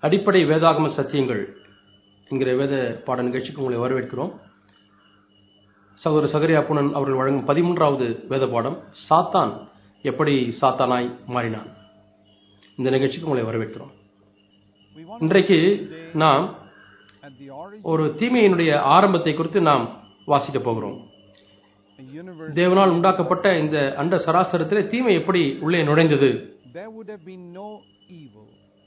அடிப்படை வேதாகம சத்தியங்கள் என்கிற வேத பாட நிகழ்ச்சிக்கு உங்களை வரவேற்கிறோம் சகோதரர் சகரியா புனன் அவர்கள் வழங்கும் பதிமூன்றாவது வேத பாடம் சாத்தான் எப்படி சாத்தானாய் மாறினான் இந்த நிகழ்ச்சிக்கு உங்களை வரவேற்கிறோம் We want இன்றைக்கு நாம் at the origin ஒரு தீமையினுடைய ஆரம்பத்தை குறித்து நாம் வாசிக்க போகிறோம் of the universe, தேவனால் உண்டாக்கப்பட்ட இந்த அண்ட சராசரத்திலே தீமை எப்படி உள்ளே நுழைந்தது there would have been no evil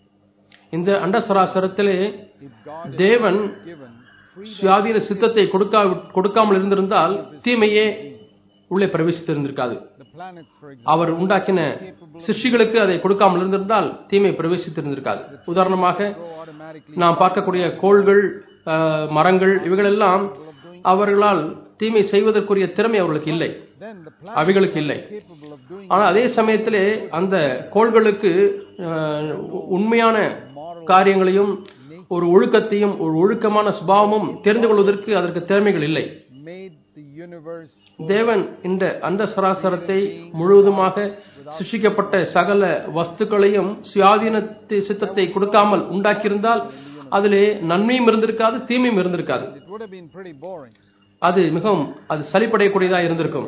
இந்த அண்ட சராசரத்திலே if God had தேவன் given free சுயாதீன சித்தத்தை கொடுக்கா கொடுக்காமல் இருந்திருந்தால் தீமையே உள்ளே பிரவேசித்திருந்திருக்காது the planets, for example, அவர் உண்டாக்கின சிருஷ்டிகளுக்கு அதை கொடுக்காமல் இருந்திருந்தால் தீமை பிரவேசித்திருந்திருக்காது உதாரணமாக grow automatically நாம் பார்க்கக்கூடிய கோள்கள் அஹ், மரங்கள் இவைகளெல்லாம் அவர்களால் தீமை செய்வதற்குரிய திறமை அவர்களுக்கு இல்லை then the planets அவைகளுக்கு இல்லை capable of doing ஆனால் அதே சமயத்திலே அந்த கோள்களுக்கு அஹ், உண்மையான காரியங்களையும் ஒரு ஒழுக்கத்தையும் ஒரு ஒழுக்கமான சுபாவமும் தெரிந்து கொள்வதற்கு அதற்கு திறமைகள் இல்லை made the universe தேவன் இந்த அந்த சராசரத்தை முழுவதுமாக சிருஷ்டிக்கப்பட்ட சகல வஸ்துக்களையும் சுயாதீனத்தை சித்தத்தை கொடுக்காமல் உண்டாக்கியிருந்தால் அதிலே நன்மையும் இருந்திருக்காது தீமையும் இருந்திருக்காது it would have been pretty boring அது மிகவும் அது சலிப்படையக்கூடியதா இருந்திருக்கும்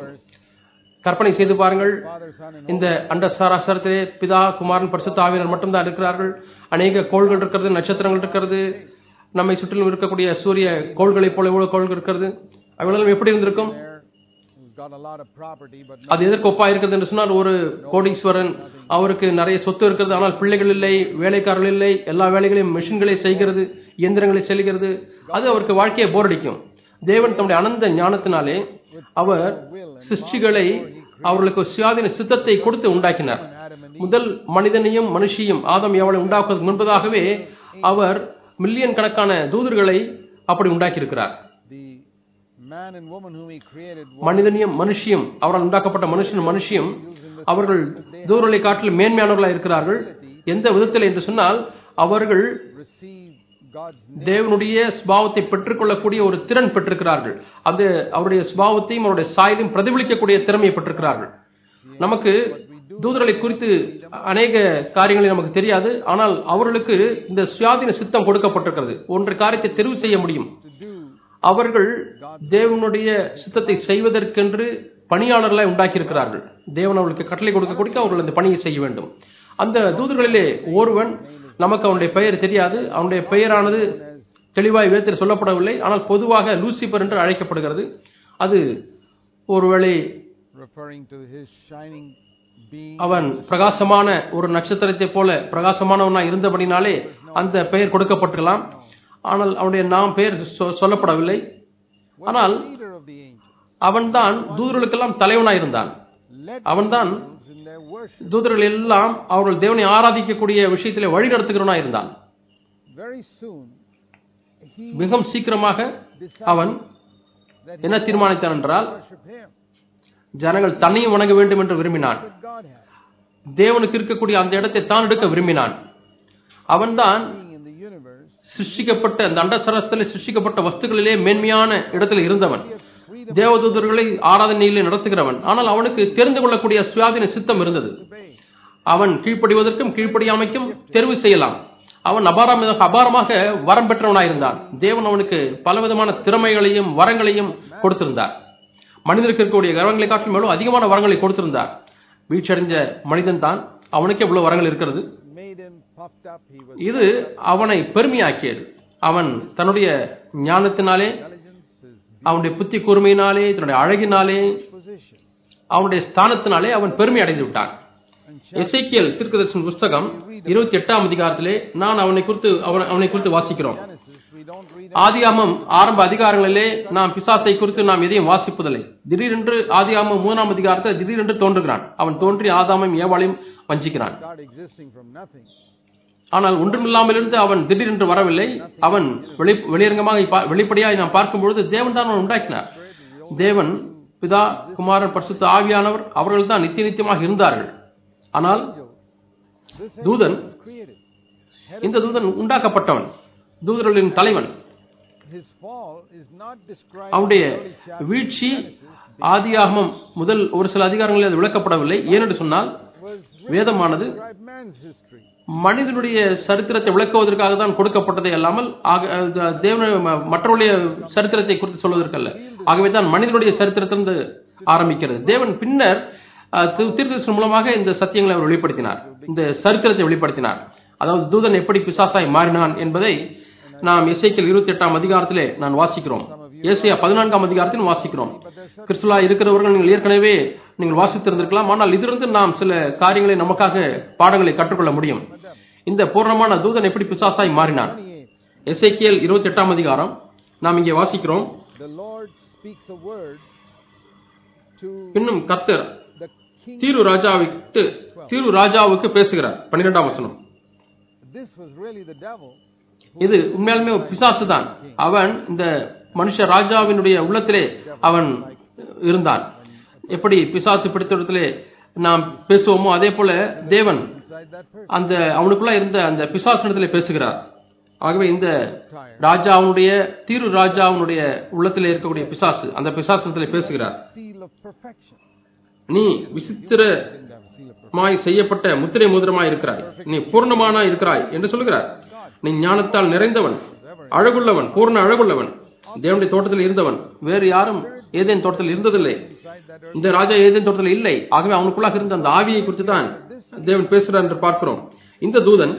கற்பனை செய்து பாருங்கள் father son and இந்த அண்ட சராசரத்திலே பிதா குமாரன் பரிசுத்த ஆவியனர் மட்டும்தான் இருக்கிறார்கள் அநேக கோள்கள் இருக்கிறது நட்சத்திரங்கள் இருக்கிறது நம்மை சுற்றிலும் இருக்கக்கூடிய சூரிய கோள்களைப் போல எவ்வளவு கோள்கள் இருக்கிறது அவைகளெல்லாம் எப்படி இருந்திருக்கும் there who's got a lot of property but அது எதற்கு ஒப்பா இருக்கிறது என்று சொன்னால் ஒரு கோடீஸ்வரன் அவருக்கு நிறைய சொத்து இருக்கிறது ஆனால் பிள்ளைகள் இல்லை வேலைக்காரர்கள் இல்லை எல்லா வேலைகளையும் மெஷின்களை செய்கிறது இயந்திரங்களை செல்கிறது அது அவருக்கு வாழ்க்கையை போர் அடிக்கும் தேவன் தம்முடைய அனந்த ஞானத்தினாலே அவர் சிருஷ்டிகளை அவர்களுக்கு ஒரு சுயாதீன சித்தத்தை கொடுத்து உண்டாக்கினார் Adam and முதல் மனிதனையும் மனுஷியும் ஆதம் எவளை உண்டாக்குவதற்கு முன்பதாகவே அவர் மில்லியன் கணக்கான தூதர்களை அப்படி உண்டாக்கியிருக்கிறார் the man and woman whom he created மனிதனையும் மனுஷியும் அவரால் உண்டாக்கப்பட்ட மனுஷன் மனுஷியும் அவர்கள் தூரலை காட்டில் மேன்மையானவர்களாக இருக்கிறார்கள் எந்த விதத்தில் என்று சொன்னால் அவர்கள் receive God's தேவனுடைய ஸ்பாவத்தை பெற்றுக்கொள்ளக்கூடிய ஒரு திறன் பெற்றிருக்கிறார்கள் அது அவருடைய ஸ்பாவத்தையும் அவருடைய சாயலையும் பிரதிபலிக்கக்கூடிய திறமையை பெற்றிருக்கிறார்கள் நமக்கு தூதர்களை குறித்து அநேக காரியங்களை நமக்கு தெரியாது ஆனால் அவர்களுக்கு இந்த சுயாதீன சித்தம் கொடுக்கப்பட்டிருக்கிறது ஒன்று காரியத்தை தெரிவு செய்ய முடியும் to do அவர்கள் தேவனுடைய சித்தத்தை செய்வதற்கென்று பணியாளர்களை உண்டாக்கியிருக்கிறார்கள் தேவன் அவர்களுக்கு கட்டளை கொடுக்க கொடுக்க அவர்கள் அந்த பணியை செய்ய வேண்டும் அந்த தூதர்களிலே ஒருவன் நமக்கு அவனுடைய பெயர் தெரியாது அவனுடைய பெயரானது தெளிவாய் வேதத்தில் சொல்லப்படவில்லை ஆனால் பொதுவாக லூசிபர் என்று அழைக்கப்படுகிறது அது ஒருவேளை referring to his shining being அவன் பிரகாசமான ஒரு நட்சத்திரத்தை போல பிரகாசமானவனாய் இருந்தபடினாலே அந்த பெயர் கொடுக்கப்பட்டிருக்கலாம் ஆனால் அவனுடைய நாம் பெயர் சொ- சொல்லப்படவில்லை ஆனால் leader of the angels அவன்தான் தூதர்களுக்கெல்லாம் தலைவனாய் இருந்தான் led அவன்தான் angels in their worship தூதர்கள் எல்லாம் அவர்கள் தேவனை ஆராதிக்கக்கூடிய விஷயத்திலே வழி நடத்துகிறவனாய் இருந்தான் very soon he மிகவும் சீக்கிரமாக அவன் that என்ன தீர்மானித்தான் என்றால் worship him ஜனங்கள் தன்னையும் வணங்க வேண்டும் என்று விரும்பினான் that God had தேவனுக்கு இருக்கக்கூடிய அந்த இடத்தை தான் எடுக்க விரும்பினான் அவன்தான் being in the universe சிருஷ்டிக்கப்பட்ட அந்த அண்டசரஸ்திலே சிருஷ்டிக்கப்பட்ட வஸ்துகளிலே மேன்மையான இடத்தில் இருந்தவன் he had freedom தேவதூதர்களை ஆராதனையிலே நடத்துகிறவன் ஆனால் அவனுக்கு தெரிந்து கொள்ளக்கூடிய சுயாதீன சித்தம் இருந்தது to obey அவன் கீழ்ப்படிவதற்கும் கீழ்ப்படியாமைக்கும் தெரிவு செய்யலாம் அவன் அபாரம் அபாரமாக வரம் பெற்றவனாயிருந்தான் தேவன் அவனுக்கு பலவிதமான திறமைகளையும் வரங்களையும் கொடுத்திருந்தார் மனிதனுக்கு இருக்கக்கூடிய வரங்களை காட்டிலும் மேலும் அதிகமான வரங்களை கொடுத்திருந்தார் வீழ்ச்சியடைஞ்ச மனிதன் தான் அவனுக்கு எவ்வளவு வரங்கள் இருக்கிறது made him puffed up he was இது அவனை பெருமையாக்கியது அவன் தன்னுடைய ஞானத்தினாலே intelligence his அவனுடைய புத்தி கூர்மையினாலே தன்னுடைய அழகினாலே position அவனுடைய ஸ்தானத்தினாலே அவன் பெருமை அடைந்து விட்டான் and எசேக்கியல் தீர்க்கதரிசன புஸ்தகம் இருபத்தி எட்டாம் அதிகாரத்திலே நான் அவனை குறித்து அவன் அவனை குறித்து வாசிக்கிறோம் Genesis we don't read ஆதியாமம் ஆரம்ப அதிகாரங்களிலே நாம் பிசாசை குறித்து நாம் எதையும் வாசிப்பதில்லை திடீரென்று ஆதியாமம் மூணாம் அதிகாரத்தில் திடீரென்று தோன்றுகிறான் அவன் தோன்றி ஆதாமையும் ஏவாளையும் வஞ்சிக்கிறான் God existing from nothing ஆனால் ஒன்றுமில்லாமலிருந்து அவன் திடீரென்று வரவில்லை அவன் வெளி வெளியரங்கமாக பா- வெளிப்படையாய் நாம் பார்க்கும்பொழுது தேவன் தான் அவன் உண்டாக்கினார் தேவன் பிதா குமாரன் பரிசுத்த ஆவியானவர் அவர்கள் தான் நித்திய நித்தியமாக இருந்தார்கள் ஆனால் this தூதன் was created இந்த தூதன் உண்டாக்கப்பட்டவன் தூதர்களின் தலைவன் his fall is not described அவனுடைய in the early chapters of வீழ்ச்சி Genesis ஆதியாகமம் முதல் ஒரு சில அதிகாரங்களில் அது விளக்கப்படவில்லை ஏனென்று சொன்னால் was வேதமானது describe man's history மனிதனுடைய சரித்திரத்தை விளக்குவதற்காக தான் கொடுக்கப்பட்டதே அல்லாமல் ஆக- அஹ் தேவன ம- மற்றவருடைய சரித்திரத்தை குறித்து சொல்வதற்கல்ல ஆகவே தான் மனிதனுடைய சரித்திரத்திலிருந்து ஆரம்பிக்கிறது தேவன் பின்னர் அஹ், தி- தீர்க்கதரிசனம் மூலமாக இந்த சத்தியங்களை அவர் வெளிப்படுத்தினார் இந்த சரித்திரத்தை வெளிப்படுத்தினார் அதாவது தூதன் எப்படி பிசாசாய் மாறினான் என்பதை நாம் இசைக்கல் இருபத்தி எட்டாம் அதிகாரத்திலே நான் வாசிக்கிறோம் ஏசியா பதினான்காம் அதிகாரத்தில் வாசிக்கிறோம் கிறிஸ்துவா இருக்கிறவர்கள் நீங்கள் ஏற்கனவே நீங்கள் வாசித்திருந்திருக்கலாம் ஆனால் இதிலிருந்து நாம் சில காரியங்களை நமக்காக பாடங்களை கற்றுக்கொள்ள முடியும் இந்த பூர்ணமான தூதன் எப்படி பிசாசாய் மாறினான் 28. எசேக்கியேல் இருபத்தி எட்டாம் அதிகாரம் நாம் இங்கே வாசிக்கிறோம் The Lord speaks a word to இன்னும் கர்த்தர் the king. தீரு ராஜாவுக்கு தீரு ராஜாவுக்கு பேசுகிறார் பன்னிரெண்டாம் வசனம் This was really the devil. இது உண்மையாலுமே ஒரு பிசாசு தான் அவன் இந்த மனுஷ ராஜாவினுடைய உள்ளத்திலே அவன் இருந்தான் எப்படி பிசாசு பிடித்த இடத்திலே நாம் பேசுவோமோ அதே போல தேவன் Inside that person. அந்த அவனுக்குள்ள இருந்த அந்த பிசாசனத்திலே பேசுகிறார் ஆகவே இந்த ராஜாவுடைய தீரு ராஜாவுடைய உள்ளத்திலே இருக்கக்கூடிய பிசாசு அந்த பிசாசனத்திலே பேசுகிறார் Seal of perfection. நீ விசித்திர Didn't have a seal of perfection. மாய் செய்யப்பட்ட முத்திரை மோதிரமாய் இருக்கிறாய் நீ பூர்ணமானா இருக்கிறாய் என்று சொல்லுகிறார் நீ ஞானத்தால் நிறைந்தவன் அழகுள்ளவன் பூர்ண அழகுள்ளவன் தேவனுடைய தோட்டத்தில் இருந்தவன் வேறு யாரும் ஏதேன் தோட்டத்தில் இருந்ததில்லை Inside that earth. இந்த ராஜா ஏதேன் தோட்டத்தில் இல்லை ஆகவே அவனுக்குள்ளாக இருந்த அந்த ஆவியை குறித்து தான் தேவன் பேசுகிறார் என்று பார்க்கிறோம் இந்த தூதன்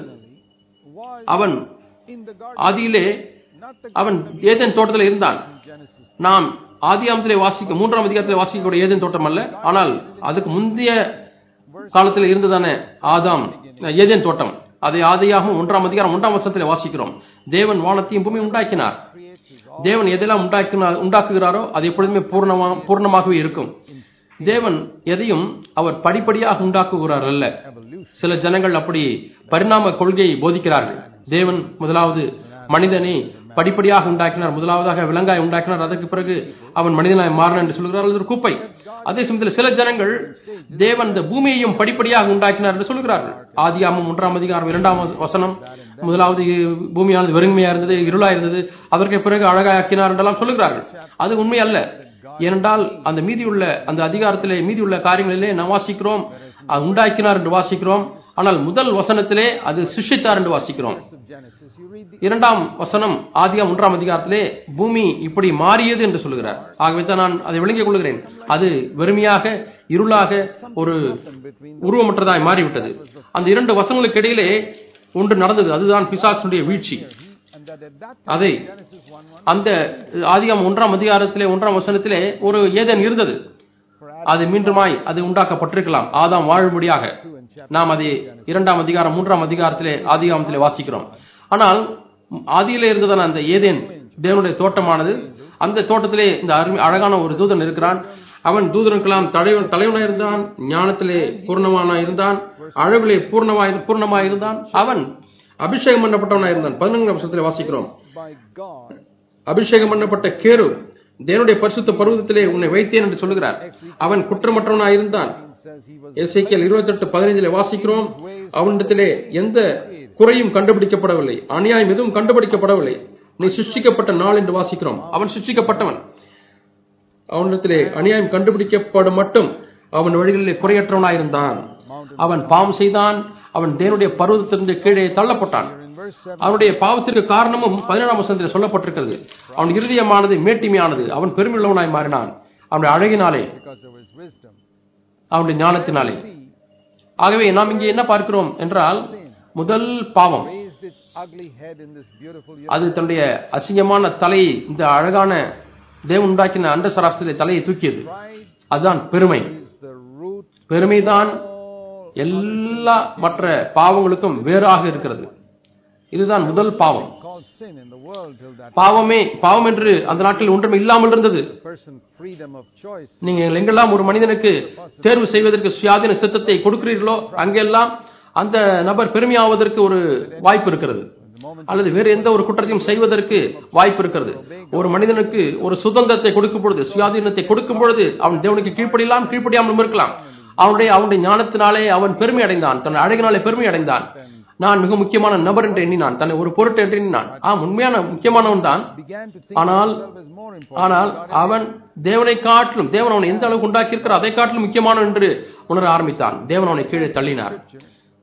Was அவன் in the garden. ஆதியிலே Not the அவன் ஏதேன் தோட்டத்தில் இருந்தான் Genesis. நாம் ஆதியாமத்திலே வாசிக்க மூன்றாம் அதிகாரத்திலே வாசிக்கக்கூடிய ஏதேன் தோட்டம் அல்ல ஆனால் அதுக்கு முந்தைய காலத்தில் இருந்ததானே ஆதாம் ஏதேன் தோட்டம் அதை ஆதியாகவும் ஒன்றாம் அதிகாரம் ஒன்றாம் வருஷத்திலே வாசிக்கிறோம் தேவன் வானத்தையும் பூமி உண்டாக்கினார் Creates his தேவன் எதெல்லாம் உண்டாக்கினார் உண்டாக்குகிறாரோ அது எப்பொழுதுமே பூர்ணமா பூர்ணமாகவே இருக்கும் தேவன் எதையும் அவர் படிப்படியாக உண்டாக்குகிறார் அல்ல evolution. சில ஜனங்கள் அப்படி பரிணாம கொள்கையை போதிக்கிறார்கள் தேவன் முதலாவது மனிதனை படிப்படியாக உண்டாக்கினார் முதலாவதாக விலங்காய் உண்டாக்கினார் அதற்கு பிறகு அவன் மனிதனாய் மாறினான் என்று சொல்கிறார் அது ஒரு குப்பை அதே சமயத்தில் சில ஜனங்கள் தேவன் இந்த பூமியையும் படிப்படியாக உண்டாக்கினார் என்று சொல்கிறார்கள் ஆதியாமம் ஒன்றாம் அதிகாரம் இரண்டாம் வசனம் முதலாவது பூமியானது வெறுமையா இருந்தது இருளா இருந்தது அதற்கு பிறகு அழகாக்கினார் என்றெல்லாம் சொல்லுகிறார்கள் அது உண்மை அல்ல ஏனென்றால் அந்த மீதியுள்ள அந்த அதிகாரத்திலே மீதியுள்ள காரியங்களிலே நாம் வாசிக்கிறோம் அது உண்டாக்கினார் என்று வாசிக்கிறோம் ஆனால் முதல் வசனத்திலே அது சிருஷ்டித்தார் என்று வாசிக்கிறோம் Of Genesis. You read the இரண்டாம் வசனம் ஆதியாம் ஒன்றாம் அதிகாரத்திலே பூமி இப்படி மாறியது என்று சொல்கிறார் ஆகவே தான் நான் அதை விளங்கிக் கொள்கிறேன் அது வெறுமையாக இருளாக ஒரு between உருவமற்றதாய் மாறிவிட்டது அந்த இரண்டு வசனங்களுக்கு இடையிலே ஒன்று நடந்தது அதுதான் பிசாசுடைய வீழ்ச்சி and that at that அதை Genesis 1 1 அந்த ஆதியாம் ஒன்றாம் அதிகாரத்திலே ஒன்றாம் வசனத்திலே ஒரு ஏதேன் இருந்தது for அது மீண்டுமாய் அது உண்டாக்கப்பட்டிருக்கலாம் ஆதாம் வாழும்படியாக நாம் அதை இரண்டாம் அதிகாரம் மூன்றாம் அதிகாரத்திலே ஆதிகாமத்திலே வாசிக்கிறோம் ஆனால் ஆதியிலே இருந்ததான அந்த ஏதேன் தேவனுடைய தோட்டமானது அந்த தோட்டத்திலே இந்த அருமை அழகான ஒரு தூதன் இருக்கிறான் அவன் தூதனுக்கெல்லாம் தலைவன் தலைவனாய் இருந்தான் ஞானத்திலே பூர்ணமானாய் இருந்தான் அழகிலே பூர்ணமாய் பூர்ணமாய் இருந்தான் அவன் அபிஷேகம் பண்ணப்பட்டவனாய் இருந்தான் பதினொன்றாம் வருஷத்திலே வாசிக்கிறோம் by God அபிஷேகம் பண்ணப்பட்ட கேரு தேவனுடைய பரிசுத்த பருவத்திலே உன்னை வைத்தேன் என்று சொல்லுகிறார் அவன் குற்றமற்றவனாய் இருந்தான் says he was எசேக்கியல் இருபத்தி எட்டு பதினைஞ்சிலே வாசிக்கிறோம் அவனிடத்திலே எந்த குறையும் கண்டுபிடிக்கப்படவில்லை அநியாயம் எதுவும் கண்டுபிடிக்கப்படவில்லை நீ சிருஷ்டிக்கப்பட்ட நாள் என்று வாசிக்கிறோம் அவன் சிருஷ்டிக்கப்பட்டவன் அவனிடத்திலே அநியாயம் கண்டுபிடிக்கப்படும் மட்டும் அவன் வழிகளிலே குறையற்றவனாயிருந்தான் அவன் பாவம் செய்தான் அவன் தேவனுடைய பருவத்திலிருந்து கீழே தள்ளப்பட்டான் in verse 7 அவனுடைய பாவத்திற்கு காரணமும் பதினேழாம் வசனத்தில் சொல்லப்பட்டிருக்கிறது அவன் இருதயமானது மேட்டிமையானது அவன் பெருமையுள்ளவனாய் மாறினான் அவனுடைய அழகினாலே because there was wisdom. அவனுடைய ஞானத்தினாலே See, ஆகவே நாம் இங்கே என்ன பார்க்கிறோம் என்றால் முதல் பாவம் raised its ugly head in this beautiful அது தன்னுடைய அசிங்கமான தலையை இந்த அழகான தேவன் உண்டாக்கின அண்ட சராசத்திலே தலையை தூக்கியது pride அதுதான் பெருமை is the root பெருமைதான் of all எல்லா மற்ற பாவங்களுக்கும் வேறாக இருக்கிறது இதுதான் முதல் பாவம் called sin in the world till that பாவமே பாவம் என்று அந்த நாட்களில் ஒன்றுமே இல்லாமல் இருந்தது person freedom of choice நீங்கள் எங்கெல்லாம் ஒரு மனிதனுக்கு தேர்வு செய்வதற்கு சுயாதீன சித்தத்தை கொடுக்கிறீர்களோ அங்கெல்லாம் அந்த நபர் பெருமையாவதற்கு ஒரு வாய்ப்பு இருக்கிறது the moment அல்லது வேறு எந்த ஒரு குற்றத்தையும் செய்வதற்கு வாய்ப்பு இருக்கிறது ஒரு மனிதனுக்கு ஒரு சுதந்திரத்தை கொடுக்கும் பொழுது சுயாதீனத்தை கொடுக்கும் பொழுது அவன் தேவனுக்கு கீழ்ப்படியலாம் கீழ்ப்படியாமல் இருக்கலாம் அவனுடைய அவனுடைய ஞானத்தினாலே அவன் பெருமை அடைந்தான் தன் அழகினாலே பெருமை அடைந்தான் நான் மிக முக்கியமான நபர் என்று எண்ணினான் தன்னை ஒரு பொருட்டு என்று எண்ணினான் ஆம் உண்மையான முக்கியமானவன் தான் began to think ஆனால் himself as more important ஆனால் அவன் தேவனை காட்டிலும் தேவன் அவனை எந்த அளவுக்கு உண்டாக்கி இருக்கிறார் அதை காட்டிலும் முக்கியமான என்று உணர ஆரம்பித்தான் தேவன் அவனை கீழே தள்ளினார்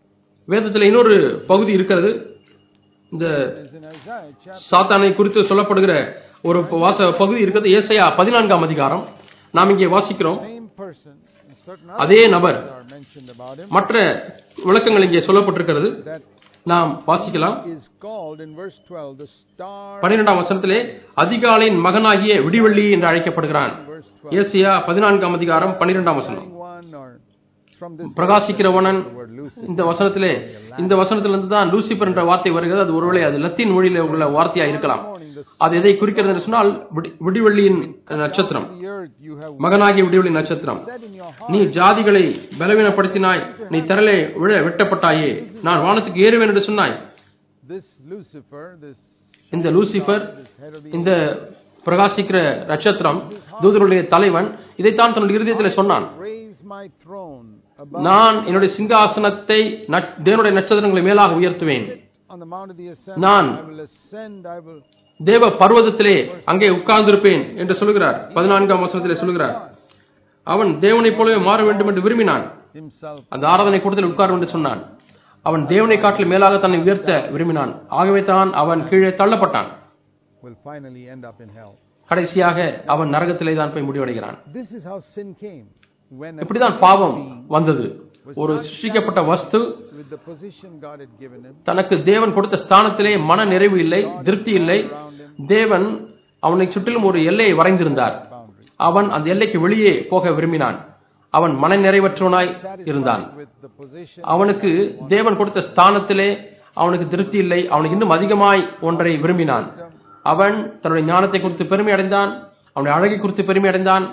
வேதத்தில் இன்னொரு பகுதி இருக்கிறது இந்த Is in Isaiah chapter சாத்தானை குறித்து சொல்லப்படுகிற ஒரு வாச பகுதி இருக்கிறது ஏசையா பதினான்காம் அதிகாரம் நாம் இங்கே வாசிக்கிறோம் same person. and Certain அதே other நபர் things are mentioned about him மற்ற விளக்கங்கள் இங்கே சொல்லப்பட்டிருக்கிறது that நாம் வாசிக்கலாம் is called in verse 12 the star பன்னிரெண்டாம் வசனத்திலே அதிகாலையின் மகனாகிய விடிவெள்ளி என்று அழைக்கப்படுகிறான் verse 12 ஏசியா பதினான்காம் அதிகாரம் பன்னிரெண்டாம் வசனம் shining one or from this பிரகாசிக்கிறவனன் the word Lucifer இந்த வசனத்திலே இந்த வசனத்திலிருந்து தான் லூசிபர் என்ற வார்த்தை வருகிறது அது ஒருவேளை அது லத்தீன் மொழியில உள்ள வார்த்தையா இருக்கலாம் morning the அது எதை குறிக்கிறது என்று சொன்னால் விடி- விடிவெள்ளியின் நட்சத்திரம் the earth you have மகனாகிய விடிவெள்ளி நட்சத்திரம் set in your heart நீ ஜாதிகளை பலவீனப்படுத்தினாய் நீ திரளே விழ வெட்டப்பட்டாயே நான் வானத்துக்கு ஏறுவேன் என்று சொன்னாய் this Lucifer this இந்த Lucifer this head of the இந்த பிரகாசிக்கிற நட்சத்திரம் தூதருடைய தலைவன் இதைத்தான் தன்னுடைய இருதயத்தில் சொன்னான் raise my throne above நான் என்னுடைய சிங்காசனத்தை நட்- தேவனுடைய நட்சத்திரங்களை மேலாக உயர்த்துவேன் on the mount of the assembly நான் I will ascend I will தேவ பர்வதத்திலே அங்கே உட்கார்ந்திருப்பேன் என்று சொல்லுகிறார் பதினான்காம் வசனத்திலே சொல்லுகிறார் அவன் தேவனைப் போலவே மாற வேண்டும் என்று விரும்பினான் himself அந்த ஆராதனை கூட்டத்தில் உட்கார் என்று சொன்னான் அவன் தேவனை காட்டிலும் மேலாக தன்னை உயர்த்த விரும்பினான் ஆகவே தான் அவன் கீழே தள்ளப்பட்டான் will finally end up in hell கடைசியாக அவன் நரகத்திலே தான் போய் முடிவடைகிறான் this is how sin came when a இப்படிதான் பாவம் வந்தது ஒரு சிருஷ்டிக்கப்பட்ட வஸ்து with the position God had given him தனக்கு தேவன் கொடுத்த ஸ்தானத்திலே மன நிறைவு இல்லை திருப்தி இல்லை around him தேவன் அவனை சுற்றிலும் ஒரு எல்லையை வரைந்திருந்தார் boundary அவன் அந்த எல்லைக்கு வெளியே போக விரும்பினான் அவன் மன நிறைவற்றவனாய் இருந்தான் with the position அவனுக்கு தேவன் கொடுத்த ஸ்தானத்திலே அவனுக்கு திருப்தி இல்லை அவனுக்கு இன்னும் அதிகமாய் ஒன்றை விரும்பினான் அவன் தன்னுடைய ஞானத்தை குறித்து பெருமை அடைந்தான் அவனுடைய அழகை குறித்து பெருமை அடைந்தான்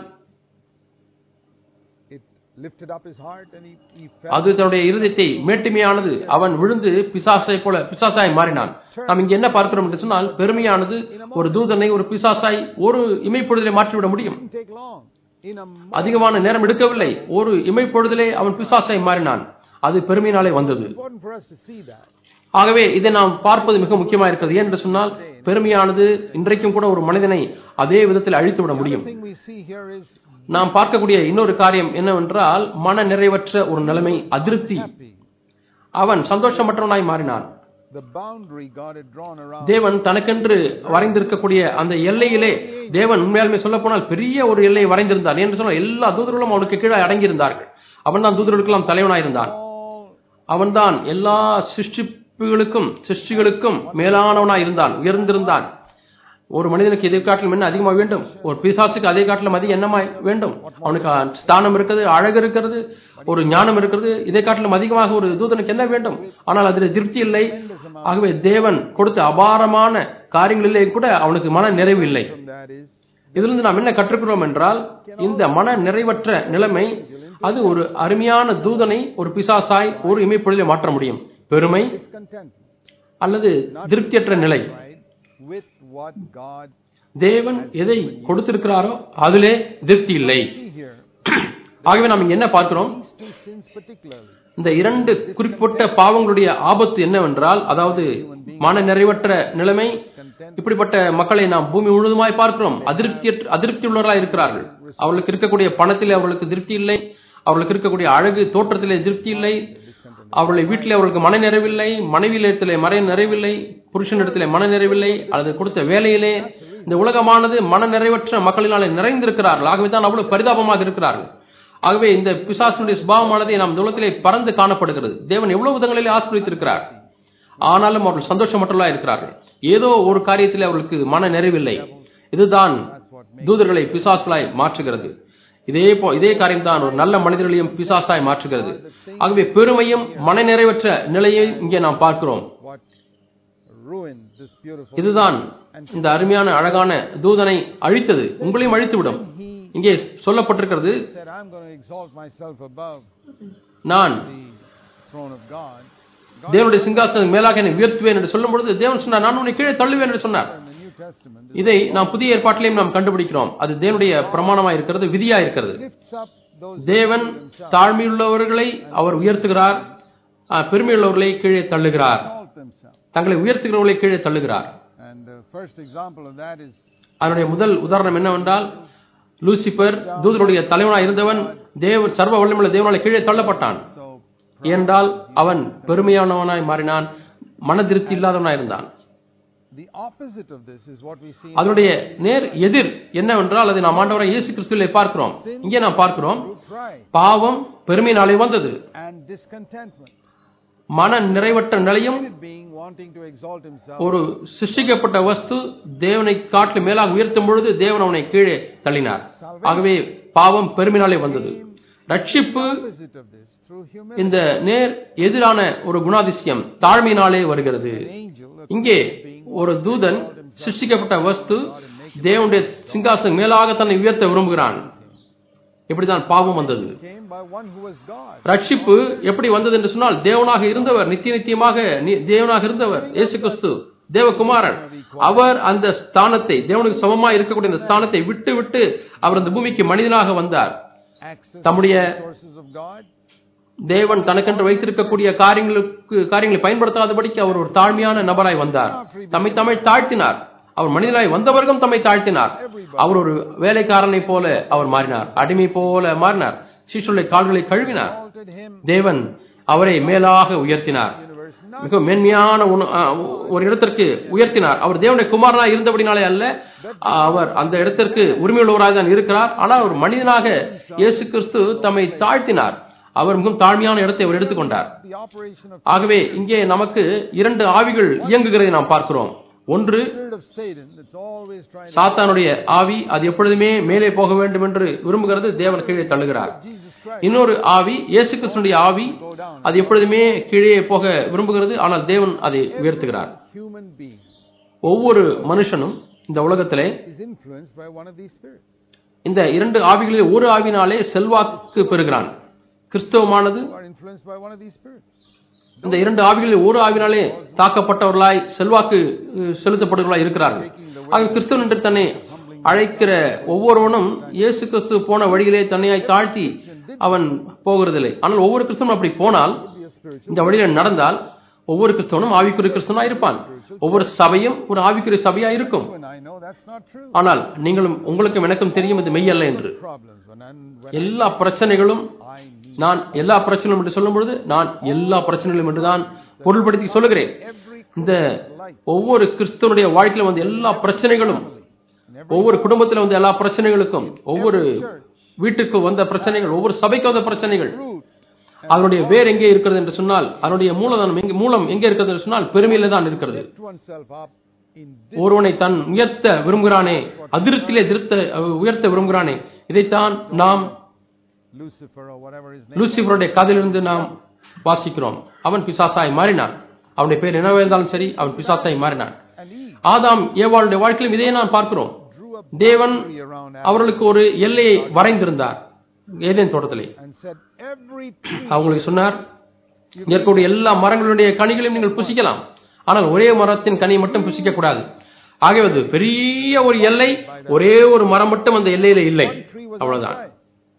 it lifted up his heart and he, he felt அது தன்னுடைய இருதயத்தை மேட்டுமையானது அவன் விழுந்து பிசாசை போல பிசாசாய் மாறினான் நாம் இங்க என்ன பார்க்கிறோம் என்று சொன்னால் பெருமையானது ஒரு தூதனை ஒரு பிசாசாய் ஒரு இமைப்பொழுதிலே மாற்றிவிட முடியும் didn't take long in a moment அதிகமான நேரம் எடுக்கவில்லை ஒரு இமைப்பொழுதிலே அவன் பிசாசாய் மாறினான் அது பெருமையினாலே வந்தது important for us to see that ஆகவே இதை நாம் பார்ப்பது மிக முக்கியமா இருக்கிறது ஏன் என்று சொன்னால் பெருமையானது இன்றைக்கும் கூட ஒரு மனிதனை அதே விதத்தில் அழித்து விட முடியும் the thing we see here is நாம் பார்க்கக்கூடிய இன்னொரு காரியம் என்னவென்றால் மன நிறைவற்ற ஒரு நிலைமை அதிருப்தி happy அவன் சந்தோஷமற்றவனாய் மாறினான் the boundary God had drawn around தேவன் தனக்கென்று வரைந்திருக்கக்கூடிய அந்த எல்லையிலே தேவன் உண்மையாலுமே சொல்ல போனால் பெரிய ஒரு எல்லையை வரைந்திருந்தார் என்று சொன்னால் எல்லா தூதர்களும் அவனுக்கு கீழே அடங்கியிருந்தார்கள் அவன் தான் தூதர்களுக்கெல்லாம் தலைவனாயிருந்தான் all அவன்தான் எல்லா சிருஷ்டிப்புகளுக்கும் சிருஷ்டிகளுக்கும் மேலானவனாய் இருந்தான் உயர்ந்திருந்தான் ஒரு மனிதனுக்கு இதை காட்டிலும் என்ன அதிகமாக வேண்டும் ஒரு பிசாசுக்கு அதை காட்டிலும் அதிகம் என்னமாய் வேண்டும் அவனுக்கு ஸ்தானம் இருக்கிறது அழகு இருக்கிறது ஒரு ஞானம் இருக்கிறது இதை காட்டிலும் அதிகமாக ஒரு தூதனுக்கு என்ன வேண்டும் ஆனால் அதில் திருப்தி இல்லை ஆகவே தேவன் கொடுத்த அபாரமான காரியங்களிலே கூட அவனுக்கு மன நிறைவு இல்லை from that is இதிலிருந்து நாம் என்ன கற்றுக்கிறோம் என்றால் இந்த மன நிறைவற்ற நிலைமை அது ஒரு அருமையான தூதனை ஒரு பிசாசாய் ஒரு இமைப்பொழுதிலே மாற்ற முடியும் பெருமை discontentment அல்லது திருப்தியற்ற நிலை right with what God தேவன் எதை கொடுத்திருக்கிறாரோ அதிலே திருப்தி இல்லை see here ஆகவே நாம் இங்க என்ன பார்க்கிறோம் these two sins particularly இந்த இரண்டு குறிப்பிட்ட பாவங்களுடைய ஆபத்து என்னவென்றால் அதாவது மன நிறைவற்ற நிலைமை content இப்படிப்பட்ட மக்களை நாம் பூமி முழுவதுமாய் பார்க்கிறோம் அதிருப்தி அதிருப்தி உள்ளவர்களாக இருக்கிறார்கள் அவர்களுக்கு இருக்கக்கூடிய பணத்திலே அவர்களுக்கு திருப்தி இல்லை அவர்களுக்கு இருக்கக்கூடிய அழகு தோற்றத்திலே திருப்தி இல்லை அவர்களுடைய வீட்டிலே அவர்களுக்கு மன நிறைவில்லை மனைவியிடத்திலே மன நிறைவில்லை புருஷனிடத்திலே மன நிறைவில்லை அல்லது கொடுத்த வேலையிலே இந்த உலகமானது மன நிறைவற்ற மக்களினாலே நிறைந்திருக்கிறார்கள் ஆகவே தான் அவ்வளவு பரிதாபமாக இருக்கிறார்கள் ஆகவே இந்த பிசாசனுடைய சுபாவமானது நம் உலகத்திலே பறந்து காணப்படுகிறது தேவன் எவ்வளவு விதங்களிலே ஆசிரியத்திருக்கிறார் ஆனாலும் அவர்கள் சந்தோஷமற்றவர்களா இருக்கிறார்கள் ஏதோ ஒரு காரியத்தில் அவர்களுக்கு மன நிறைவில்லை இதுதான் தூதர்களை பிசாசுகளாய் மாற்றுகிறது இதே போ இதே காரியம் தான் ஒரு நல்ல மனிதர்களையும் பிசாசாய் மாற்றுகிறது ஆகவே பெருமையும் மன நிறைவற்ற நிலையை இங்கே நாம் பார்க்கிறோம் what ruined this beautiful இதுதான் இந்த அருமையான அழகான தூதனை அழித்தது உங்களையும் அழித்துவிடும் he இங்கே சொல்லப்பட்டிருக்கிறது said I'm going to exalt myself above நான் the throne of God தேவனுடைய சிங்காசனம் மேலாக என்னை உயர்த்துவேன் என்று சொல்லும் பொழுது தேவன் சொன்னார் நான் உன்னை கீழே தள்ளுவேன் என்று சொன்னார் in the New Testament இதை நாம் புதிய ஏற்பாட்டிலையும் நாம் கண்டுபிடிக்கிறோம் அது தேவனுடைய பிரமாணமா இருக்கிறது விதியா இருக்கிறது lifts up those தேவன் தாழ்மையுள்ளவர்களை அவர் உயர்த்துகிறார் ஆ, பெருமையுள்ளவர்களை கீழே தள்ளுகிறார் exalt themselves தங்களை உயர்த்துகிறவர்களை கீழே தள்ளுகிறார் and the first example of that is அதனுடைய முதல் உதாரணம் என்னவென்றால் லூசிபர் தூதருடைய தலைவனாய் இருந்தவன் தேவ சர்வ வல்லமுள்ள தேவனால கீழே தள்ளப்பட்டான் so ஏனென்றால் அவன் பெருமையானவனாய் மாறினான் மன திருப்தி இல்லாதவனாய் இருந்தான் The opposite of this is what we see in அதனுடைய நேர் எதிர் என்னவென்றால் அதை நாம் ஆண்டவரை இயேசு கிறிஸ்துவிலே பார்க்கிறோம் இங்கே நாம் பார்க்கிறோம் through pride பாவம் பெருமையினாலே வந்தது and discontentment. மன நிறைவற்ற நிலையும் Created being wanting to exalt himself ஒரு சிருஷ்டிக்கப்பட்ட வஸ்து தேவனை காட்டு மேலாக உயர்த்தும் பொழுது தேவன் அவனை கீழே தள்ளினார் ஆகவே பாவம் பெருமினாலே வந்தது ரட்சிப்பு opposite of this through humility. இந்த நேர் எதிரான ஒரு குணாதிசயம் தாழ்மையினாலே வருகிறது An angel a இங்கே ஒரு தூதன் சிருஷ்டிக்கப்பட்ட வஸ்து தேவனுடைய சிங்காசனம் மேலாக தன்னை உயர்த்த விரும்புகிறான் இப்படிதான் பாவம் வந்தது came by one who was God. ரட்சிப்பு எப்படி வந்தது என்று சொன்னால் தேவனாக இருந்தவர் நித்திய நித்தியமாக நி- தேவனாக இருந்தவர் இயேசு கிறிஸ்து தேவகுமாரன் அவர் அந்த ஸ்தானத்தை தேவனுக்கு சமமாக இருக்கக்கூடிய அந்த ஸ்தானத்தை விட்டு விட்டு அவர் அந்த பூமிக்கு மனிதனாக வந்தார் Access தம்முடைய to the sources of God. தேவன் தனக்கென்று வைத்திருக்கக்கூடிய காரியங்களுக்கு காரியங்களை பயன்படுத்தாதபடிக்கு அவர் ஒரு தாழ்மையான நபராய் வந்தார் தம்மை தம்மை தாழ்த்தினார் அவர் மனிதனாய் வந்தவர்களும் தம்மை தாழ்த்தினார் அவர் ஒரு வேலைக்காரனை போல அவர் மாறினார் அடிமை போல மாறினார் சீசுடைய கால்களை கழுவினார் Exalted him தேவன் அவரை மேலாக உயர்த்தினார் universe. Not மிக மேன்மையான உண- ஆ, ஒரு இடத்திற்கு உயர்த்தினார் அவர் தேவனுடைய குமாரனாய் இருந்தபடினாலே அல்ல அவர் அந்த இடத்திற்கு உரிமையுள்ளவராக தான் இருக்கிறார் ஆனால் ஒரு மனிதனாக இயேசு கிறிஸ்து தம்மை தாழ்த்தினார் அவர் மிகவும் தாழ்மையான இடத்தை அவர் எடுத்துக்கொண்டார் the operation of ஆகவே இங்கே நமக்கு இரண்டு ஆவிகள் இயங்குகிறதை நாம் பார்க்கிறோம் ஒன்று the spirit of Satan that's always trying to சாத்தானுடைய ஆவி அது எப்பொழுதுமே மேலே போக வேண்டும் என்று விரும்புகிறது தேவன் கீழே தள்ளுகிறார் Jesus Christ இன்னொரு ஆவி இயேசு கிறிஸ்துடைய ஆவி go down. அது எப்பொழுதுமே கீழே போக விரும்புகிறது ஆனால் தேவன் அதை உயர்த்துகிறார் Human being ஒவ்வொரு மனுஷனும் இந்த உலகத்திலே is influenced by one of these spirits. இந்த இரண்டு ஆவிகளில் ஒரு ஆவினாலே செல்வாக்கு பெறுகிறான் கிறிஸ்தவமானது Who are influenced by one of these spirits. இந்த இரண்டு ஆவிகளில் ஒரு ஆவினாலே தாக்கப்பட்டவர்களாய் செல்வாக்கு அஹ், செலுத்தப்படுவர்களாய் இருக்கிறார்கள் ஆக கிறிஸ்தவன் என்று தன்னை அழைக்கிற ஒவ்வொருவனும் இயேசு கிறிஸ்து போன வழியிலே தன்னையாய் தாழ்த்தி அவன் போகிறதில்லை ஆனால் ஒவ்வொரு கிறிஸ்தவனும் அப்படி போனால் Be a spiritual. இந்த வழியில நடந்தால் ஒவ்வொரு கிறிஸ்தவனும் ஆவிக்குரிய கிறிஸ்தவனா இருப்பான் ஒவ்வொரு சபையும் ஒரு ஆவிக்குரிய சபையா இருக்கும் And I know that's not true. ஆனால் நீங்களும் உங்களுக்கும் எனக்கும் தெரியும் இது மெய்யல்ல என்று Problems when, I'm, when எல்லா பிரச்சனைகளும் I need நான் எல்லா பிரச்சனைகளும் என்று சொல்லும் பொழுது நான் எல்லா பிரச்சனைகளும் என்று தான் பொருள்படுத்தி சொல்லுகிறேன் every இந்த ஒவ்வொரு கிறிஸ்தவனுடைய வாழ்க்கையில வந்து எல்லா பிரச்சனைகளும் and every ஒவ்வொரு குடும்பத்தில் வந்த எல்லா பிரச்சனைகளுக்கும் ஒவ்வொரு வீட்டுக்கு வந்த பிரச்சனைகள் ஒவ்வொரு சபைக்கு வந்த பிரச்சனைகள் root அதனுடைய வேர் எங்கே இருக்கிறது என்று சொன்னால் அதனுடைய மூலதனம் எங்கே மூலம் எங்கே இருக்கிறது என்று சொன்னால் பெருமையில தான் இருக்கிறது lift oneself up in this ஒருவனை தன் உயர்த்த விரும்புகிறானே அதிருப்தியிலே திருத்த உயர்த்த விரும்புகிறானே இதைத்தான் நாம் Lucifer or whatever his name. லூசிபருடைய கதையிலிருந்து நாம் வாசிக்கிறோம் அவன் பிசாசாய் மாறினான் அவனுடைய பேர் என்னவே இருந்தாலும் சரி அவன் பிசாசாய் மாறினான் And Eve ஆதாம் ஏவாளுடைய வாழ்க்கையிலும் இதையே நான் பார்க்கிறோம் drew a தேவன் boundary around Adam அவர்களுக்கு ஒரு எல்லையை வரைந்திருந்தார் ஏதேன் தோட்டத்திலே and said, every tree அவங்களுக்கு சொன்னார் இங்க இருக்கக்கூடிய எல்லா மரங்களுடைய கனிகளையும் நீங்கள் புசிக்கலாம் ஆனால் ஒரே மரத்தின் கனியை மட்டும் புசிக்க கூடாது ஆகவே அது பெரிய ஒரு எல்லை ஒரே ஒரு மரம் மட்டும் அந்த எல்லையில இல்லை tree was அவ்வளவுதான் outside.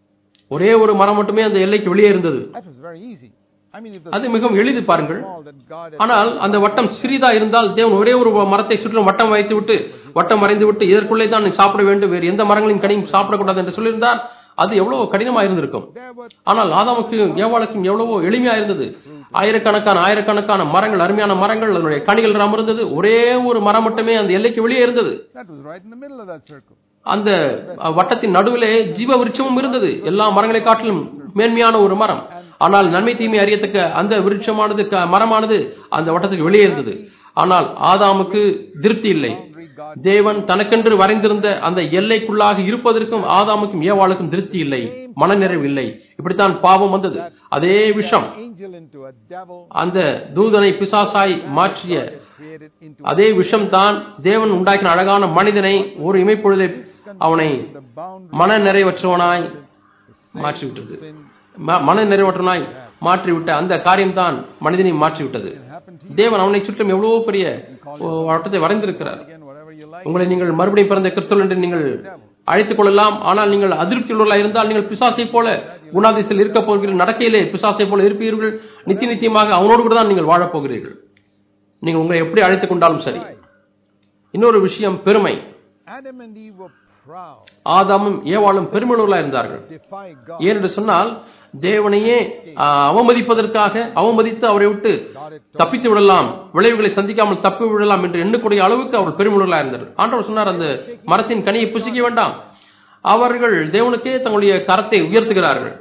ஒரே ஒரு மரம் மட்டுமே அந்த எல்லைக்கு வெளியே இருந்தது That was very easy. I mean, if the அது மிகவும் எளிது பாருங்கள் small that God had ஆனால் அந்த வட்டம் சிறிதா இருந்தால் தேவன் ஒரே ஒரு மரத்தை சுற்றிலும் வட்டம் வைத்து விட்டு வட்டம் வரைந்து விட்டு இதற்குள்ளே தான் நீ சாப்பிட வேண்டும் வேறு எந்த மரங்களின் கனியும் சாப்பிடக்கூடாது என்று சொல்லியிருந்தால் அது எவ்வளவு கடினமா இருந்திருக்கும் there were ஆனால் ஆதாமுக்கும் ஏவாளுக்கும் எவ்வளவோ எளிமையா இருந்தது ஆயிரக்கணக்கான ஆயிரக்கணக்கான மரங்கள் அருமையான மரங்கள் அதனுடைய கனிகள் எல்லாம் இருந்தது ஒரே ஒரு மரம் மட்டுமே அந்த எல்லைக்கு வெளியே இருந்தது that was right in the middle of that circle. அந்த அஹ், வட்டத்தின் நடுவிலே ஜீவ விருட்சமும் இருந்தது எல்லா மரங்களை காட்டிலும் மேன்மையான ஒரு மரம் ஆனால் நன்மை தீமை அறியத்தக்க அந்த விருட்சமானது க- மரமானது அந்த வட்டத்துக்கு வெளியே இருந்தது ஆனால் ஆதாமுக்கு திருப்தி இல்லை Boundary God தேவன் தனக்கென்று வரைந்திருந்த அந்த எல்லைக்குள்ளாக இருப்பதற்கும் ஆதாமுக்கும் ஏவாளுக்கும் திருப்தி இல்லை மனநிறைவு இல்லை இப்படித்தான் பாவம் வந்தது அதே விஷம் angel into a devil அந்த தூதனை பிசாசாய் மாற்றிய created into அதே விஷம் தான் தேவன் உண்டாக்கின அழகான மனிதனை ஒரு இமைப்பொழுதை அவனை the boundary மன நிறைவற்றவனாய் மாற்றிவிட்டது ம- மன நிறைவற்றவனாய் மாற்றிவிட்ட அந்த காரியம்தான் மனிதனை மாற்றிவிட்டது happened to தேவன் அவனை சுற்றும் எவ்வளவோ பெரிய ஓ, வட்டத்தை வரைந்திருக்கிறார் you again, whatever you like. உங்களை நீங்கள் மறுபடியும் பிறந்த கிறிஸ்தவர்கள் என்று நீங்கள் அழைத்துக் கொள்ளலாம் ஆனால் நீங்கள் அதிருப்தி உள்ளவர்களாக இருந்தால் நீங்கள் பிசாசை போல குணாதிசத்தில் இருக்க போகிறீர்கள் நடக்கையிலே பிசாசை போல இருப்பீர்கள் நித்திய நித்தியமாக அவனோடு கூட தான் நீங்கள் வாழப் போகிறீர்கள் நீங்கள் உங்களை எப்படி அழைத்துக் கொண்டாலும் சரி இன்னொரு விஷயம் பெருமை Adam and Eve were proud, ஆதாமும் ஏவாளும் பெருமையுள்ளவர்களா இருந்தார்கள் defy God. ஏனென்று சொன்னால் தேவனையே ஆ, அவமதிப்பதற்காக அவமதித்து அவரை விட்டு God had told தப்பித்து விடலாம் விளைவுகளை சந்திக்காமல் தப்பி விடலாம் என்று எண்ணக்கூடிய அளவுக்கு அவர்கள் பெருமையுள்ளவர்களா இருந்தார்கள் ஆண்டவர் சொன்னார் அந்த மரத்தின் கனியை புசிக்க வேண்டாம் அவர்கள் தேவனுக்கே தங்களுடைய கரத்தை உயர்த்துகிறார்கள்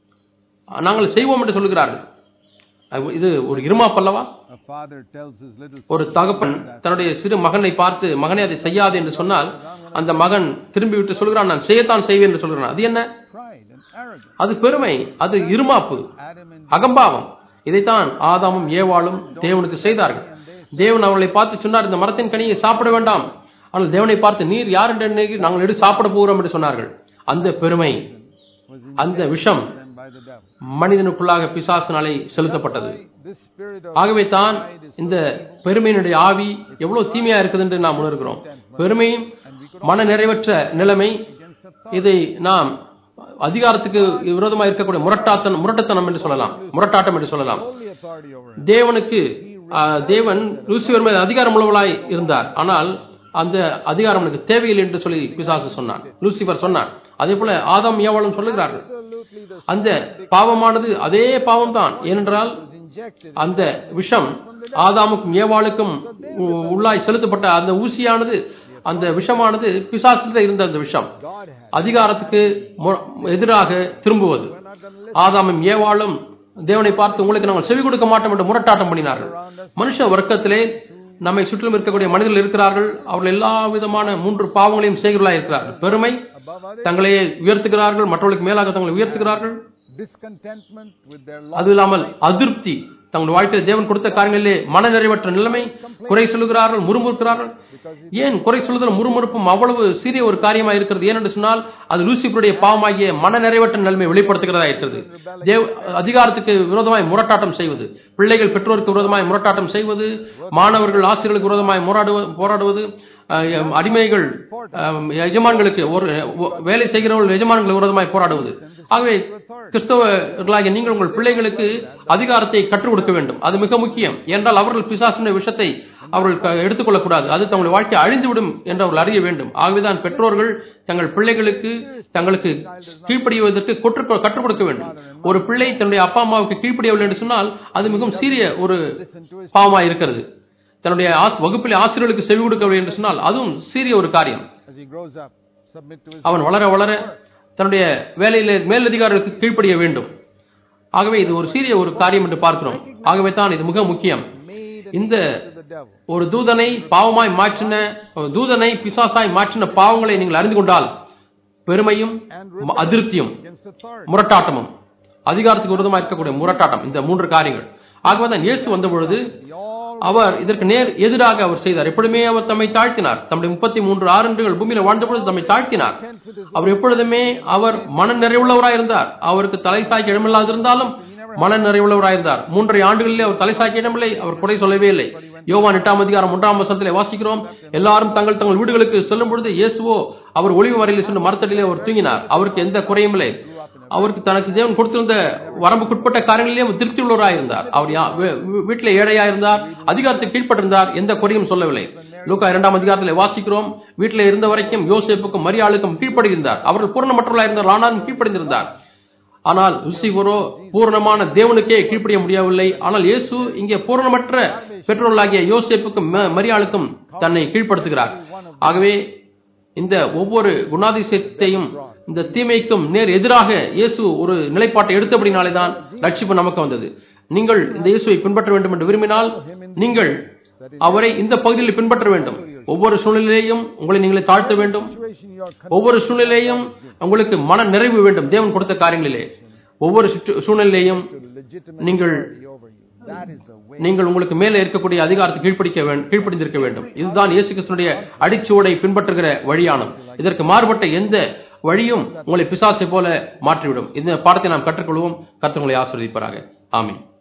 நாங்கள் செய்வோம் என்று சொல்லுகிறார்கள் அது- இது ஒரு இருமாப்பல்லவா a father tells his little ஒரு தகப்பன் தன்னுடைய சிறு மகனை பார்த்து மகனை அதை செய்யாது என்று சொன்னால் அந்த மகன் திரும்பி விட்டு சொல்கிறான் நான் செய்யத்தான் செய்வேன் என்று சொல்கிறான் அது என்ன pride and arrogance. அது பெருமை அது இருமாப்பு Adam and அகம்பாவம் இதைத்தான் ஆதாமும் ஏவாளும் தேவனுக்கு செய்தார்கள் தேவன் அவர்களை பார்த்து சொன்னார் இந்த மரத்தின் கனியை சாப்பிட வேண்டாம் ஆனால் தேவனை பார்த்து நீர் யார் என்று எண்ணி நாங்கள் எடுத்து சாப்பிட போகிறோம் என்று சொன்னார்கள் அந்த பெருமை was in அந்த விஷம் them by the devil. மனிதனுக்குள்ளாக பிசாசினாலே செலுத்தப்பட்டது This spirit of ஆகவே தான் இந்த பெருமையினுடைய ஆவி எவ்வளவு தீமையா இருக்குது என்று நாம் உணர்கிறோம் பெருமையும் மன நிறைவற்ற நிலைமை against authority. இதை நாம் அதிகாரத்துக்கு விரோதமாக இருக்கக்கூடிய முரட்டாத்தனம் முரட்டத்தனம் என்று சொல்லலாம் முரட்டாட்டம் என்று சொல்லலாம் Holy authority over him. தேவனுக்கு ஆ, தேவன் லூசிபர் மேல் அதிகாரம் உள்ளவளாய் இருந்தார் ஆனால் அந்த அதிகாரம் எனக்கு தேவையில்லை என்று சொல்லி பிசாசு சொன்னான் லூசிபர் சொன்னான் அதே போல ஆதாம் ஏவாளும் சொல்லுகிறார்கள் Absolutely the அந்த பாவமானது அதே பாவம்தான் ஏனென்றால் was injected அந்த விஷம் ஆதாமுக்கும் ஏவாளுக்கும் உ- உள்ளாய் செலுத்தப்பட்ட அந்த ஊசியானது அந்த விஷமானது பிசாசில் இருந்த அந்த விஷம் God had. அதிகாரத்துக்கு மு- எதிராக திரும்புவது We're not going to ஆதாமும் ஏவாளும் தேவனை பார்த்து உங்களுக்கு நாங்கள் செவி கொடுக்க மாட்டோம் என்று முரட்டாட்டம் பண்ணினார்கள் மனுஷ வர்க்கத்திலே நம்மை சுற்றிலும் இருக்கக்கூடிய மனிதர்கள் இருக்கிறார்கள் அவர்கள் எல்லா விதமான மூன்று பாவங்களையும் செய்கிறவர்களாக இருக்கிறார்கள் பெருமை above others. தங்களையே உயர்த்துகிறார்கள் மற்றவர்களுக்கு மேலாக தங்களை உயர்த்துகிறார்கள் Discontentment with their lot. அது இல்லாமல் அதிருப்தி தங்கள் வாழ்க்கையில் தேவன் கொடுத்த காரியங்களிலே மன நிறைவற்ற நிலைமை குறை சொல்லுகிறார்கள் முறுமுறுக்கிறார்கள் ஏன் குறை சொல்லுதல் முறுமுறுப்பும் அவ்வளவு சிறிய ஒரு காரியமா இருக்கிறது ஏனென்று சொன்னால் அது லூசிபருடைய பாவமாகிய மன நிறைவற்ற நிலைமை வெளிப்படுத்துகிறதா இருக்கிறது தேவ அதிகாரத்துக்கு விரோதமாய் முரட்டாட்டம் செய்வது பிள்ளைகள் பெற்றோருக்கு விரோதமாய் முரட்டாட்டம் செய்வது மாணவர்கள் ஆசிரியர்களுக்கு விரோதமாய் போராடுவ போராடுவது அஹ், அடிமைகள் அஹ், எஜமான்களுக்கு ஒரு ஒ- வேலை செய்கிறவர்கள் எஜமான்கள் விரோதமாய் போராடுவது ஆகவே கிறிஸ்தவர்களாகிய நீங்கள் உங்கள் பிள்ளைகளுக்கு அதிகாரத்தை கற்றுக் கொடுக்க வேண்டும் அது மிக முக்கியம் என்றால் அவர்கள் பிசாசின விஷயத்தை அவர்கள் க- எடுத்துக்கொள்ளக்கூடாது அது தங்களுடைய வாழ்க்கை அழிந்துவிடும் என்று அவர்கள் அறிய வேண்டும் ஆகவேதான் பெற்றோர்கள் தங்கள் பிள்ளைகளுக்கு தங்களுக்கு கீழ்ப்படிவதற்கு கொற்று- கற்றுக் கொடுக்க வேண்டும் ஒரு பிள்ளை தன்னுடைய அப்பா அம்மாவுக்கு கீழ்ப்படியவில்லை என்று சொன்னால் அது மிகவும் சீரிய ஒரு பாவமாய் இருக்கிறது தன்னுடைய ஆஸ்- வகுப்பில் ஆசிரியர்களுக்கு செவி கொடுக்கவில்லை என்று சொன்னால் அதுவும் சீரிய ஒரு காரியம் As he grows up, submit to his அவன் வளர வளர தன்னுடைய வேலையில மேலதிகாரிகளுக்கு கீழ்ப்படிய வேண்டும் ஆகவே இது ஒரு சீரிய ஒரு காரியம் என்று பார்க்கிறோம் ஆகவே தான் இது மிக முக்கியம் made இந்த to the devil. ஒரு தூதனை பாவமாய் மாற்றின ஒரு தூதனை பிசாசாய் மாற்றின பாவங்களை நீங்கள் அறிந்து கொண்டால் பெருமையும் ம- அதிருப்தியும் Against authority. முரட்டாட்டமும் அதிகாரத்துக்கு விரோதமாக இருக்கக்கூடிய முரட்டாட்டம் இந்த மூன்று காரியங்கள் ஆகவே தான் இயேசு வந்த பொழுது The all அவர் இதற்கு நேர் எதிராக அவர் செய்தார் எப்பொழுதுமே அவர் தம்மை தாழ்த்தினார் தம்முடைய முப்பத்தி மூன்று ஆண்டுகள் பூமியில வாழ்ந்த பொழுது தம்மை தாழ்த்தினார் content with his அவர் எப்பொழுதுமே அவர் மன நிறைவுள்ளவராய் இருந்தார் அவருக்கு தலை சாய்க்க இடமில்லாது இருந்தாலும் மன நிறைவுள்ளவராய் இருந்தார் மூன்றரை ஆண்டுகளிலே அவர் தலை சாய்க்க இடமில்லை அவர் குறை சொல்லவே இல்லை யோவான் எட்டாம் அதிகாரம் ஒன்றாம் வசனத்திலே வாசிக்கிறோம் எல்லாரும் தங்கள் தங்கள் வீடுகளுக்கு செல்லும் பொழுது இயேசுவோ அவர் ஒளிவு வரையில் சென்று மரத்தடியிலே அவர் தூங்கினார் அவருக்கு எந்த குறையும் இல்லை அவருக்கு தனக்கு தேவன் கொடுத்திருந்த வரம்புக்குட்பட்ட காரியங்களிலே அவர் திருப்தி உள்ளவராய் இருந்தார் அவர் யா- வீ- வீ- வீட்டிலே ஏழையா இருந்தார் அதிகாரத்துக்கு கீழ்ப்பட்டிருந்தார் எந்த குறையும் சொல்லவில்லை லூக்கா இரண்டாம் அதிகாரத்தில் வாசிக்கிறோம் வீட்டிலே இருந்த வரைக்கும் யோசேப்புக்கும் மரியாளுக்கும் கீழ்ப்படிந்தார் அவர்கள் பூரணமற்றவர்களாக இருந்தார் ஆனாலும் கீழ்ப்படிந்திருந்தார் ஆனால் லுசிபரோ பூரணமான தேவனுக்கே கீழ்ப்படிய முடியவில்லை ஆனால் இயேசு இங்கே பூரணமற்ற பெற்றோர்களாகிய யோசேப்புக்கும் ம- மரியாளுக்கும் தன்னை கீழ்ப்படுத்துகிறார் ஆகவே இந்த ஒவ்வொரு குணாதிசயத்தையும் இந்த தீமைக்கும் நேர் எதிராக இயேசு ஒரு நிலைப்பாட்டை எடுத்தபடினாலே தான் ரட்சிப்பு நமக்கு வந்தது நீங்கள் இந்த இயேசுவை பின்பற்ற வேண்டும் என்று விரும்பினால் நீங்கள் அவரை இந்த பகுதியில் பின்பற்ற வேண்டும் ஒவ்வொரு சூழ்நிலையிலையும் உங்களை நீங்களே தாழ்த்த வேண்டும் situation you are con- ஒவ்வொரு சூழ்நிலையும் உங்களுக்கு மன நிறைவு வேண்டும் தேவன் கொடுத்த காரியங்களிலே ஒவ்வொரு சுற்று- சூழ்நிலையும் to legitimate நீங்கள் authority over you. That is the way. நீங்கள் உங்களுக்கு மேலே இருக்கக்கூடிய அதிகாரத்தை கீழ்ப்படிக்க வேண்டும் கீழ்ப்படிந்திருக்க வேண்டும் இதுதான் இயேசு கிறிஸ்துனுடைய அடிச்சுவடை பின்பற்றுகிற வழியானது இதற்கு மாறுபட்ட எந்த வழியும் உங்களை பிசாசை போல மாற்றிவிடும் இந்த பாடத்தை நாம் கற்றுக்கொள்வோம் கர்த்தர் உங்களை ஆசீர்வதிப்பாராக ஆமென்